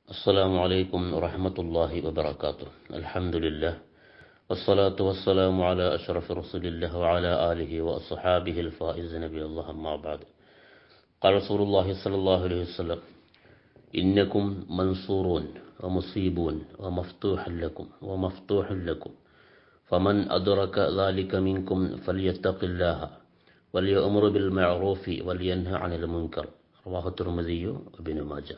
السلام عليكم ورحمة الله وبركاته الحمد لله والصلاة والسلام على أشرف رسول الله وعلى آله وأصحابه الفائز نبي الله أما بعد قال رسول الله صلى الله عليه وسلم إنكم منصورون ومصيبون ومفتوح لكم ومفتوح لكم فمن أدرك ذلك منكم فليتق الله وليأمر بالمعروف ولينهى عن المنكر رواه الترمذي وابن ماجه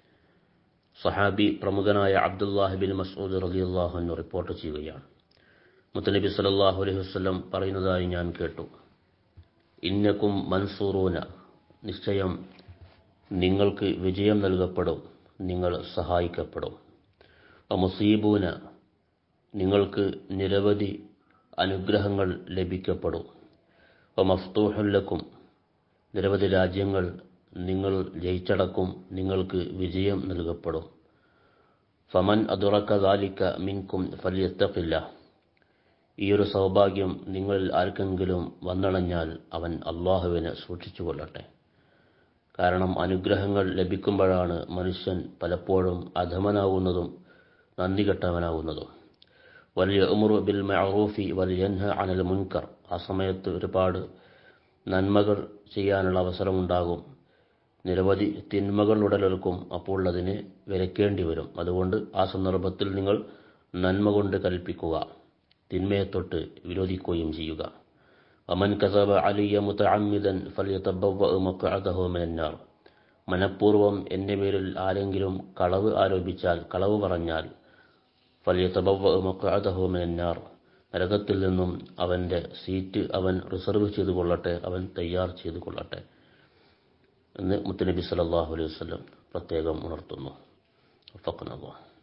സഹാബി പ്രമുഖനായ അബ്ദുല്ലാഹി ബിൻ മസൂദ് റളിയല്ലാഹു അൻഹു റിപ്പോർട്ട് ചെയ്യുകയാണ് മുത്തനബി സല്ലല്ലാഹു അലൈഹി വസല്ലം പറയുന്നതായി ഞാൻ കേട്ടു ഇന്നക്കും മൻസൂറൂന നിശ്ചയം നിങ്ങൾക്ക് വിജയം നൽകപ്പെടും നിങ്ങൾ സഹായിക്കപ്പെടും മുസീബൂന നിങ്ങൾക്ക് നിരവധി അനുഗ്രഹങ്ങൾ ലഭിക്കപ്പെടും മഫ്തൂഹുല്ലക്കും നിരവധി രാജ്യങ്ങൾ നിങ്ങൾ ജയിച്ചടക്കും നിങ്ങൾക്ക് വിജയം നൽകപ്പെടും ഫമൻ അതുറക്ക ദാലിക്ക മിൻകും ഫലിയത്തക്കില്ല ഈ ഒരു സൗഭാഗ്യം നിങ്ങളിൽ ആർക്കെങ്കിലും വന്നണഞ്ഞാൽ അവൻ അള്ളാഹുവിനെ സൂക്ഷിച്ചു കൊള്ളട്ടെ കാരണം അനുഗ്രഹങ്ങൾ ലഭിക്കുമ്പോഴാണ് മനുഷ്യൻ പലപ്പോഴും അധമനാകുന്നതും നന്ദി കെട്ടവനാകുന്നതും വലിയ ഉമറു ബിൽ മഅറൂഫി വലിയൻഹ അനൽ മുൻകർ ആ സമയത്ത് ഒരുപാട് നന്മകൾ ചെയ്യാനുള്ള അവസരമുണ്ടാകും നിരവധി തിന്മകൾ ഉടലെടുക്കും അപ്പോൾ അതിനെ വിലക്കേണ്ടി വരും അതുകൊണ്ട് ആ സന്ദർഭത്തിൽ നിങ്ങൾ നന്മ കൊണ്ട് കൽപ്പിക്കുക തിന്മയെ തൊട്ട് വിരോധിക്കുകയും ചെയ്യുക അമൻ കസബ അലിയ മുത്തഅമ്മിദൻ ഫലിയതബവ്വ മഖ്അദഹു മിനന്നാർ മനഃപൂർവ്വം എൻ്റെ പേരിൽ ആരെങ്കിലും കളവ് ആരോപിച്ചാൽ കളവ് പറഞ്ഞാൽ ഫലിയതബവ്വ മഖ്അദഹു മിനന്നാർ നരകത്തിൽ നിന്നും അവൻ്റെ സീറ്റ് അവൻ റിസർവ് ചെയ്തു കൊള്ളട്ടെ അവൻ തയ്യാർ ചെയ്തു കൊള്ളട്ടെ എന്ന് മുത്തനബി സല്ലല്ലാഹു അലൈഹി വസല്ലം പ്രത്യേകം ഉണർത്തുന്നു ഫഖനല്ലാഹ്